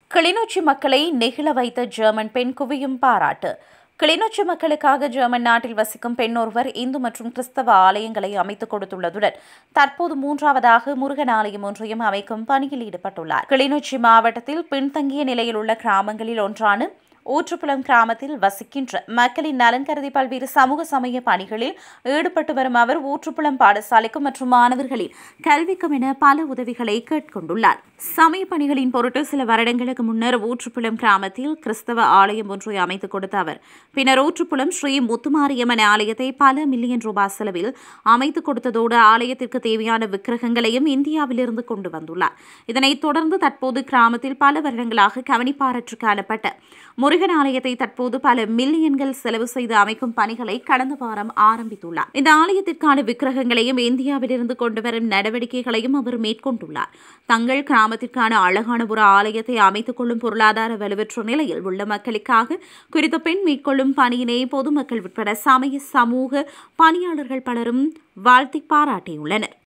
கிளிநொச்சி மக்களை நெகிழ வைத்த ஜெர்மன் பெண் குவியும் பாராட்டு கிளிநொச்சி மக்களுக்காக ஜெர்மன் நாட்டில் வசிக்கும் பெண் ஒருவர் இந்து மற்றும் கிறிஸ்தவ ஆலயங்களை அமைத்துக் கொடுத்துள்ளதுடன் தற்போது மூன்றாவதாக முருகன் ஆலயம் ஒன்றையும் அமைக்கும் பணியில் ஈடுபட்டுள்ளார் கிளிநொச்சி மாவட்டத்தில் பின்தங்கிய நிலையில் உள்ள கிராமங்களில் ஒன்றான ஊற்றுப்புலம் கிராமத்தில் வசிக்கின்ற மக்களின் நலன் கருதி பல்வேறு சமூக சமய பணிகளில் ஈடுபட்டு வரும் அவர் ஊற்றுப்புலம் பாடசாலைக்கும் மற்றும் மாணவர்களின் கல்விக்கும் என பல உதவிகளை கேட்கொண்டுள்ளார் சமய பணிகளின் பொருட்டு சில வருடங்களுக்கு முன்னர் ஊற்றுப்புலம் கிராமத்தில் கிறிஸ்தவ ஆலயம் ஒன்றை அமைத்துக் கொடுத்த அவர் பின்னர் ஊற்றுப்புலம் ஸ்ரீ முத்துமாரியம்மன் ஆலயத்தை பல மில்லியன் ரூபாய் செலவில் அமைத்துக் கொடுத்ததோடு ஆலயத்திற்கு தேவையான விக்கிரகங்களையும் இந்தியாவிலிருந்து கொண்டு வந்துள்ளார் இதனைத் தொடர்ந்து தற்போது கிராமத்தில் பல வருடங்களாக கவனிப்பாரற்று காணப்பட்ட முருகன் ஆலயத்தை தற்போது பல மில்லியன்கள் செலவு செய்து அமைக்கும் பணிகளை கடந்த வாரம் ஆரம்பித்துள்ளார் இந்த ஆலயத்திற்கான விக்கிரகங்களையும் இந்தியாவிலிருந்து கொண்டு வரும் நடவடிக்கைகளையும் அவர் மேற்கொண்டுள்ளார் தங்கள் கிராமத்திற்கான அழகான ஒரு ஆலயத்தை அமைத்துக் கொள்ளும் பொருளாதார வலுவற்ற நிலையில் உள்ள மக்களுக்காக குறித்த பெண் மேற்கொள்ளும் பணியினை பொதுமக்கள் உட்பட சமய சமூக பணியாளர்கள் பலரும் வாழ்த்தி பாராட்டியுள்ளனர்